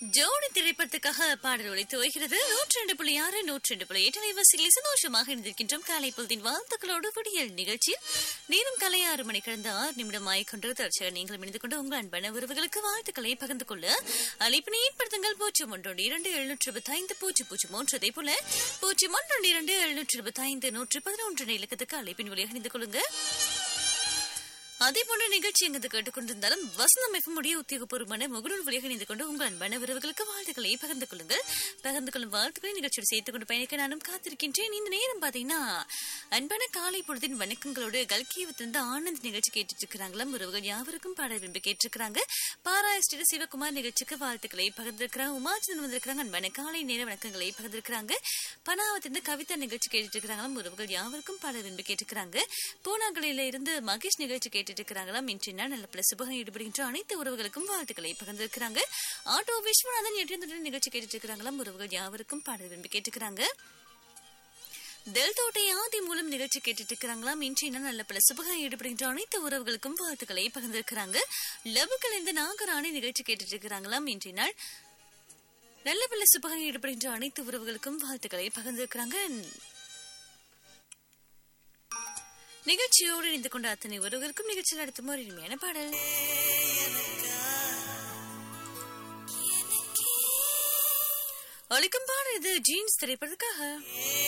ஜோடி திரைப்படத்துக்காக பாடல் ஒழித்து வருகிறது நூற்றி ரெண்டு புள்ளி ஆறு நூற்றி ரெண்டு புள்ளி எட்டு அலைவரிசையில் சந்தோஷமாக இணைந்திருக்கின்றோம் காலை பொழுதின் வாழ்த்துக்களோடு விடியல் நிகழ்ச்சியில் நேரம் காலை ஆறு மணி கடந்த ஆறு நிமிடம் ஆய்கொண்டு தற்செயல் நீங்கள் இணைந்து கொண்டு உங்கள் அன்பான உறவுகளுக்கு வாழ்த்துக்களை பகிர்ந்து கொள்ள அழைப்பினை ஏற்படுத்துங்கள் பூஜ்ஜியம் ஒன்றொன்று இரண்டு எழுநூற்று இருபத்தி ஐந்து பூஜ்ஜியம் பூஜ்ஜியம் மூன்று அதே போல பூஜ்ஜியம் ஒன்றொன்று இரண்டு எழுநூற்று இருபத்தி ஐந்து நூற்று பதினொன்று இலக்கத்துக்கு அழைப்பின் வழியாக இணைந்து கொள்ளுங்க அதே போன்ற நிகழ்ச்சி எங்கு கேட்டுக்கொண்டிருந்தாலும் வசந்தம் எஃப்எம் உடைய உத்தியோகபூர்வமான முகநூல் வழியாக இணைந்து கொண்டு உங்கள் அன்பான உறவுகளுக்கு வாழ்த்துக்களை பகிர்ந்து கொள்ளுங்கள் பகிர்ந்து கொள்ளும் வாழ்த்துக்களை நிகழ்ச்சியோடு சேர்த்துக் கொண்டு பயணிக்க நானும் காத்திருக்கின்றேன் இந்த நேரம் பாத்தீங்கன்னா அன்பான காலை பொழுதின் வணக்கங்களோடு கல்கியவத்திலிருந்து ஆனந்த் நிகழ்ச்சி கேட்டுட்டு இருக்கிறாங்களாம் உறவுகள் யாவருக்கும் பாட விரும்பி கேட்டிருக்கிறாங்க பாராயஸ்டிர சிவகுமார் நிகழ்ச்சிக்கு வாழ்த்துக்களை பகிர்ந்திருக்கிறாங்க உமாச்சந்திரன் வந்திருக்கிறாங்க அன்பான காலை நேர வணக்கங்களை பகிர்ந்திருக்கிறாங்க பனாவத்திலிருந்து கவிதா நிகழ்ச்சி கேட்டுட்டு இருக்கிறாங்களாம் உறவுகள் யாவருக்கும் பாட விரும்பி கேட்டிருக்கிறாங்க பூனாகலையில இருந்து மகேஷ் நிகழ்ச்சி கேட்டுட்டு இருக்கிறாங்களாம் இன்று நாள் நல்ல பிளஸ் சுபகம் ஈடுபடுகின்ற அனைத்து உறவுகளுக்கும் வாழ்த்துக்களை பகிர்ந்திருக்கிறாங்க ஆட்டோ விஸ்வநாதன் எட்டு நிகழ்ச்சி கேட்டுட்டு இருக்கிறாங்களாம் உறவுகள் யாவருக்கும் பாட விரும்பி கேட்டுக்கிறாங்க தெல்தோட்டை ஆதி மூலம் நிகழ்ச்சி கேட்டுட்டு இருக்கிறாங்களாம் இன்றைய நாள் நல்ல பல சுபகம் ஈடுபடுகின்ற அனைத்து உறவுகளுக்கும் வாழ்த்துக்களை பகிர்ந்திருக்கிறாங்க லவுக்கள் இந்த நாகராணி நிகழ்ச்சி கேட்டுட்டு இருக்கிறாங்களாம் இன்றைய நாள் நல்ல பல சுபகம் ஈடுபடுகின்ற அனைத்து உறவுகளுக்கும் வாழ்த்துக்களை பகிர்ந்திருக்கிறாங்க நிகழ்ச்சியோடு இணைந்து கொண்ட அத்தனை உறவுகளுக்கும் நிகழ்ச்சியில் அடுத்த ஒரு இனிமையான பாடல் ஒழிக்கும் பாடல் இது ஜீன்ஸ் திரைப்படத்துக்காக